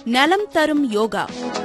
நலம் தரும் யோகா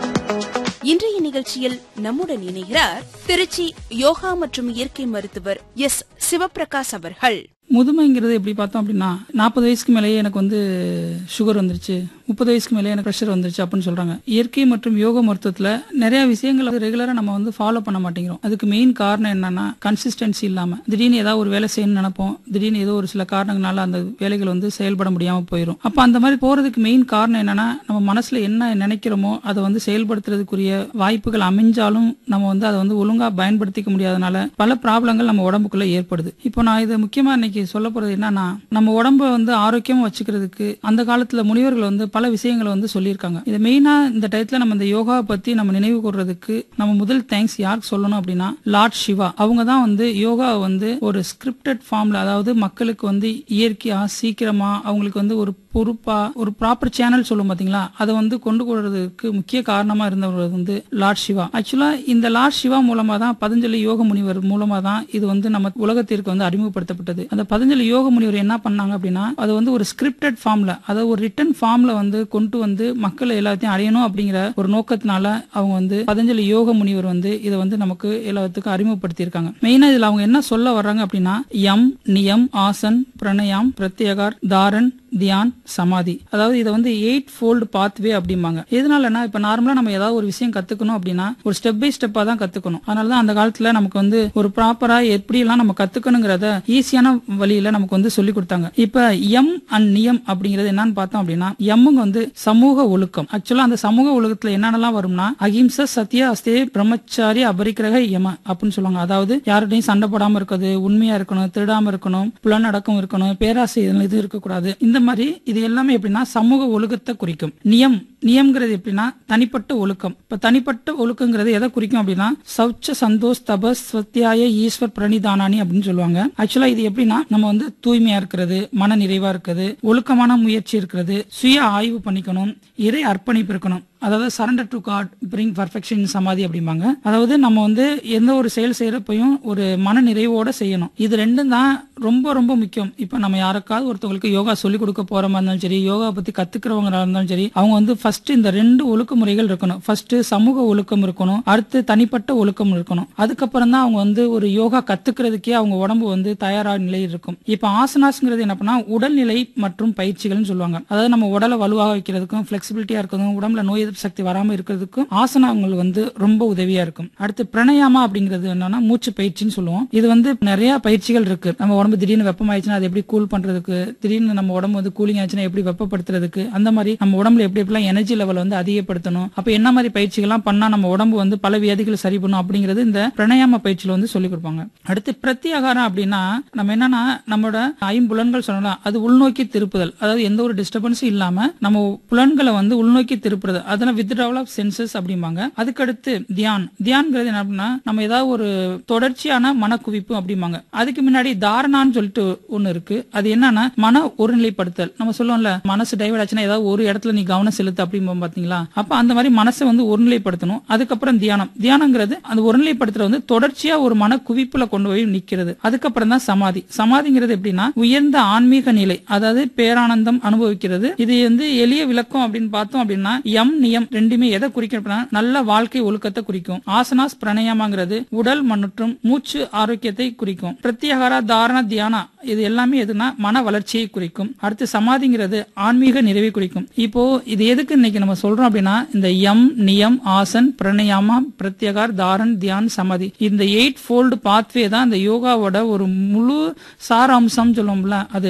இன்றைய நிகழ்ச்சியில் நம்முடன் இணைகிறார் திருச்சி யோகா மற்றும் இயற்கை மருத்துவர் எஸ் சிவபிரகாஷ் அவர்கள் முதுமைங்கிறது எப்படி பார்த்தோம் அப்படின்னா நாற்பது வயசுக்கு மேலேயே எனக்கு வந்து சுகர் வந்துருச்சு முப்பது வயசுக்கு மேலே எனக்கு ப்ரெஷர் வந்துருச்சு அப்படின்னு சொல்றாங்க இயற்கை மற்றும் யோக மருத்துவத்துல நிறைய விஷயங்கள் வந்து ரெகுலரா நம்ம வந்து ஃபாலோ பண்ண மாட்டேங்கிறோம் அதுக்கு மெயின் காரணம் என்னன்னா கன்சிஸ்டன்சி இல்லாம திடீர்னு ஏதாவது ஒரு வேலை செய்யணும்னு நினைப்போம் திடீர்னு ஏதோ ஒரு சில காரணங்களால அந்த வேலைகள் வந்து செயல்பட முடியாம போயிடும் அப்ப அந்த மாதிரி போறதுக்கு மெயின் காரணம் என்னன்னா நம்ம மனசுல என்ன நினைக்கிறோமோ அதை வந்து செயல்படுத்துறதுக்குரிய வாய்ப்புகள் அமைஞ்சாலும் நம்ம வந்து அதை வந்து ஒழுங்கா பயன்படுத்திக்க முடியாதனால பல ப்ராப்ளங்கள் நம்ம உடம்புக்குள்ள ஏற்படுது இப்போ நான் இது முக்கியமா இன்னைக்கு சொல்ல போறது என்னன்னா நம்ம உடம்ப வந்து ஆரோக்கியமா வச்சுக்கிறதுக்கு அந்த காலத்துல முனிவர்கள் வந்து பல விஷயங்களை வந்து சொல்லியிருக்காங்க இது மெயினா இந்த டயத்துல நம்ம இந்த யோகாவை பத்தி நம்ம நினைவு கூறுறதுக்கு நம்ம முதல் தேங்க்ஸ் யாருக்கு சொல்லணும் அப்படின்னா லார்ட் சிவா அவங்க தான் வந்து யோகாவை வந்து ஒரு ஸ்கிரிப்டட் ஃபார்ம்ல அதாவது மக்களுக்கு வந்து இயற்கையா சீக்கிரமா அவங்களுக்கு வந்து ஒரு பொறுப்பா ஒரு ப்ராப்பர் சேனல் சொல்லும் பாத்தீங்களா அதை வந்து கொண்டு போறதுக்கு முக்கிய காரணமா இருந்தவர் வந்து லார்ட் சிவா ஆக்சுவலா இந்த லார்ட் சிவா மூலமா தான் பதஞ்சலி யோக முனிவர் மூலமா தான் இது வந்து நம்ம உலகத்திற்கு வந்து அறிமுகப்படுத்தப்பட்டது அந்த பதஞ்சலி யோக முனிவர் என்ன பண்ணாங்க அப்படின்னா அது வந்து ஒரு ஸ்கிரிப்டட் ஃபார்ம்ல அதாவது ஒரு ரிட்டன் ஃபார்ம்ல வந்து கொண்டு வந்து மக்களை எல்லாத்தையும் அடையணும் அப்படிங்கிற ஒரு நோக்கத்தினால அவங்க வந்து பதஞ்சலி யோக முனிவர் வந்து இதை வந்து நமக்கு எல்லாத்துக்கும் அறிமுகப்படுத்தியிருக்காங்க மெயினா இதுல அவங்க என்ன சொல்ல வர்றாங்க அப்படின்னா யம் நியம் ஆசன் பிரணயாம் பிரத்யேகார் தாரன் தியான் சமாதி அதாவது இதை வந்து எயிட் ஃபோல்டு பாத்வே அப்படிம்பாங்க எதனாலனா இப்ப நார்மலா நம்ம ஏதாவது ஒரு விஷயம் கத்துக்கணும் அப்படின்னா ஒரு ஸ்டெப் பை ஸ்டெப்பா தான் கத்துக்கணும் அதனால தான் அந்த காலத்துல நமக்கு வந்து ஒரு ப்ராப்பரா எப்படி எல்லாம் நம்ம கத்துக்கணுங்கிறத ஈஸியான வழியில நமக்கு வந்து சொல்லி கொடுத்தாங்க இப்ப எம் அண்ட் நியம் அப்படிங்கிறது என்னன்னு பார்த்தோம் அப்படின்னா எம்முங்க வந்து சமூக ஒழுக்கம் ஆக்சுவலா அந்த சமூக ஒழுக்கத்துல என்னென்னலாம் வரும்னா அகிம்ச சத்ய அஸ்தே பிரம்மச்சாரி அபரிக்கிரக யம அப்படின்னு சொல்லுவாங்க அதாவது யார்கிட்டையும் சண்டை போடாம இருக்கிறது உண்மையா இருக்கணும் திருடாம இருக்கணும் புலனடக்கம் இருக்கணும் பேராசை இதெல்லாம் எதுவும் இருக்கக்கூடாது இந்த மாதிரி இது எல்லாமே எப்படின்னா சமூக ஒழுக்கத்தை குறிக்கும் நியம் நியம்ங்கிறது எப்படின்னா தனிப்பட்ட ஒழுக்கம் இப்ப தனிப்பட்ட ஒழுக்கங்கிறது எதை குறிக்கும் அப்படின்னா சௌச்ச சந்தோஷ் தபஸ் ஸ்வத்தியாய ஈஸ்வர் பிரணிதானானி அப்படின்னு சொல்லுவாங்க ஆக்சுவலா இது எப்படின்னா நம்ம வந்து தூய்மையா இருக்கிறது மன நிறைவா இருக்கிறது ஒழுக்கமான முயற்சி இருக்கிறது சுய ஆய்வு பண்ணிக்கணும் இறை அர்ப்பணிப்பு இருக்கணும் அதாவது surrender to God bring perfection சமாதி அப்படிம்பாங்க அதாவது நம்ம வந்து எந்த ஒரு செயல் செய்யறப்பையும் ஒரு மன நிறைவோட செய்யணும் இது ரெண்டும் தான் ரொம்ப ரொம்ப முக்கியம் இப்ப நம்ம யாருக்காவது ஒருத்தவங்களுக்கு யோகா சொல்லி கொடுக்க போறமா இருந்தாலும் சரி யோகா பத்தி கத்துக்கிறவங்க இருந்தாலும் சரி அவங்க வந்து ஃபர்ஸ்ட் இந்த ரெண்டு ஒழுக்க முறைகள் இருக்கணும் ஃபர்ஸ்ட் சமூக ஒழுக்கம் இருக்கணும் அடுத்து தனிப்பட்ட ஒழுக்கம் இருக்கணும் அதுக்கப்புறம் தான் அவங்க வந்து ஒரு யோகா கத்துக்கிறதுக்கே அவங்க உடம்பு வந்து தயாராக நிலையில் இருக்கும் இப்ப ஆசனாஸ்ங்கிறது என்ன பண்ணா உடல்நிலை மற்றும் பயிற்சிகள்னு சொல்லுவாங்க அதாவது நம்ம உடலை வலுவாக வைக்கிறதுக்கும் பிளெக்சிபிலிட்டியா இருக்கிறதுக்கும் உடம்புல நோய் எதிர்ப்பு சக்தி வராம இருக்கிறதுக்கும் ஆசனங்கள் வந்து ரொம்ப உதவியா இருக்கும் அடுத்து பிரணயாமா அப்படிங்கிறது என்னன்னா மூச்சு பயிற்சின்னு சொல்லுவோம் இது வந்து நிறைய பயிற்சிகள் இருக்கு நம்ம உடம்பு திடீர்னு வெப்பமாயிடுச்சுன்னா அதை எப்படி கூல் பண்றதுக்கு திடீர்னு நம்ம உடம்பு வந்து கூலிங் ஆச்சுன்னா எப்படி வெப்பப்படுத்துறதுக்கு அந்த மாதிரி நம்ம உடம்புல எப்படி எப்படிலாம் எனர்ஜி லெவல் வந்து அதிகப்படுத்தணும் அப்ப என்ன மாதிரி பயிற்சிகள்லாம் பண்ணா நம்ம உடம்பு வந்து பல வியாதிகளை சரி பண்ணும் அப்படிங்கிறது இந்த பிரணயாம பயிற்சியில வந்து சொல்லி கொடுப்பாங்க அடுத்து பிரத்யாகாரம் அப்படின்னா நம்ம என்னன்னா நம்மளோட ஐம்புலன்கள் சொல்லலாம் அது உள்நோக்கி திருப்புதல் அதாவது எந்த ஒரு டிஸ்டர்பன்ஸும் இல்லாம நம்ம புலன்களை வந்து உள்நோக்கி திருப்புறது அதெல்லாம் வித்ட்ராவல் ஆஃப் சென்சஸ் அப்படிம்பாங்க அதுக்கடுத்து தியான் தியான்ங்கிறது என்ன அப்படின்னா நம்ம ஏதாவது ஒரு தொடர்ச்சியான மனக்குவிப்பு அப்படிம்பாங்க அதுக்கு முன்னாடி தாரணான்னு சொல்லிட்டு ஒண்ணு இருக்கு அது என்னன்னா மன ஒருநிலைப்படுத்தல் நம்ம சொல்லுவோம்ல மனசு டைவர்ட் ஆச்சுன்னா ஏதாவது ஒரு இடத்துல நீ கவனம் செலுத்து அப்படிம்போம் பாத்தீங்களா அப்ப அந்த மாதிரி மனசை வந்து ஒருநிலைப்படுத்தணும் அதுக்கப்புறம் தியானம் தியானங்கிறது அந்த ஒருநிலைப்படுத்துறது வந்து தொடர்ச்சியா ஒரு மன குவிப்புல கொண்டு போய் நிக்கிறது அதுக்கப்புறம் தான் சமாதி சமாதிங்கிறது எப்படின்னா உயர்ந்த ஆன்மீக நிலை அதாவது பேரானந்தம் அனுபவிக்கிறது இது வந்து எளிய விளக்கம் அப்படின்னு பார்த்தோம் அப்படின்னா எம் நியம் ரெண்டுமே எதை குறிக்கும் அப்படின்னா நல்ல வாழ்க்கை ஒழுக்கத்தை குறிக்கும் ஆசனாஸ் பிரணயமாங்கிறது உடல் மற்றும் மூச்சு ஆரோக்கியத்தை குறிக்கும் பிரத்யகாரா தாரண தியானா இது எல்லாமே எதுனா மன வளர்ச்சியை குறிக்கும் அடுத்து சமாதிங்கிறது ஆன்மீக நிறைவை குறிக்கும் இப்போ இது எதுக்கு இன்னைக்கு நம்ம சொல்றோம் அப்படின்னா இந்த எம் நியம் ஆசன் பிரணயாமா பிரத்யகார் தாரன் தியான் சமாதி இந்த எயிட் ஃபோல்டு பாத்வே தான் இந்த யோகாவோட ஒரு முழு சாராம்சம் சொல்லுவோம்ல அது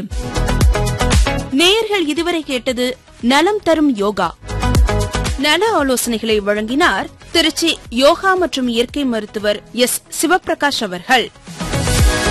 நேயர்கள் இதுவரை கேட்டது நலம் தரும் யோகா நல ஆலோசனைகளை வழங்கினார் திருச்சி யோகா மற்றும் இயற்கை மருத்துவர் எஸ் சிவபிரகாஷ் அவர்கள்